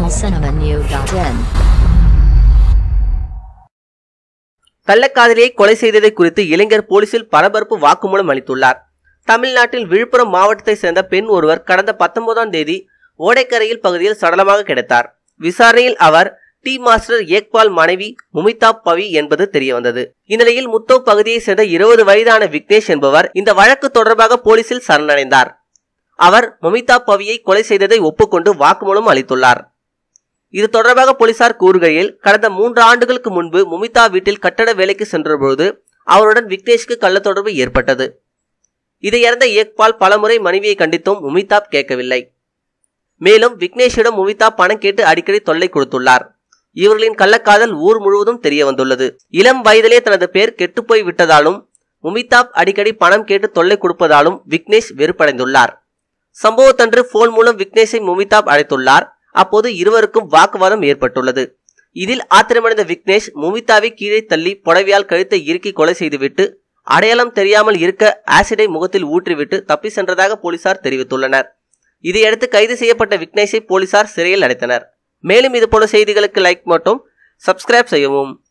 tamilcinemanew.in கள்ளக்காதலியை கொலை செய்ததை குறித்து இளைஞர் போலீசில் பரபரப்பு வாக்குமூலம் அளித்துள்ளார் தமிழ்நாட்டில் விழுப்புரம் மாவட்டத்தை சேர்ந்த பெண் ஒருவர் கடந்த பத்தொன்பதாம் தேதி ஓடைக்கரையில் பகுதியில் சடலமாக கிடைத்தார் விசாரணையில் அவர் டி மாஸ்டர் ஏக்பால் மனைவி முமிதா பவி என்பது தெரியவந்தது இந்நிலையில் முத்தோ பகுதியை சேர்ந்த இருபது வயதான விக்னேஷ் என்பவர் இந்த வழக்கு தொடர்பாக போலீசில் சரணடைந்தார் அவர் முமிதா பவியை கொலை செய்ததை ஒப்புக்கொண்டு வாக்குமூலம் அளித்துள்ளார் இது தொடர்பாக போலீசார் கூறுகையில் கடந்த மூன்று ஆண்டுகளுக்கு முன்பு முமிதா வீட்டில் கட்டட வேலைக்கு சென்றபோது அவருடன் விக்னேஷ்க்கு கள்ள தொடர்பு ஏற்பட்டது இதை அறிந்த ஏக்பால் பலமுறை மனைவியை கண்டித்தும் முமிதாப் கேட்கவில்லை மேலும் விக்னேஷிடம் முமிதா பணம் கேட்டு அடிக்கடி தொல்லை கொடுத்துள்ளார் இவர்களின் கள்ளக்காதல் ஊர் முழுவதும் தெரிய வந்துள்ளது இளம் வயதிலே தனது பேர் கெட்டுப்போய் விட்டதாலும் முமிதாப் அடிக்கடி பணம் கேட்டு தொல்லை கொடுப்பதாலும் விக்னேஷ் வெறுப்படைந்துள்ளார் சம்பவத்தன்று போன் மூலம் விக்னேஷை முமிதாப் அழைத்துள்ளார் அப்போது இருவருக்கும் வாக்குவாதம் ஏற்பட்டுள்ளது இதில் ஆத்திரமடைந்த விக்னேஷ் முமிதாவை கீழே தள்ளி புடவையால் கழுத்தை இறுக்கி கொலை செய்துவிட்டு அடையாளம் தெரியாமல் இருக்க ஆசிடை முகத்தில் ஊற்றிவிட்டு தப்பி சென்றதாக போலீசார் தெரிவித்துள்ளனர் இதையடுத்து கைது செய்யப்பட்ட விக்னேஷை போலீசார் சிறையில் அடைத்தனர் மேலும் இதுபோல செய்திகளுக்கு லைக் மட்டும் சப்ஸ்கிரைப் செய்யவும்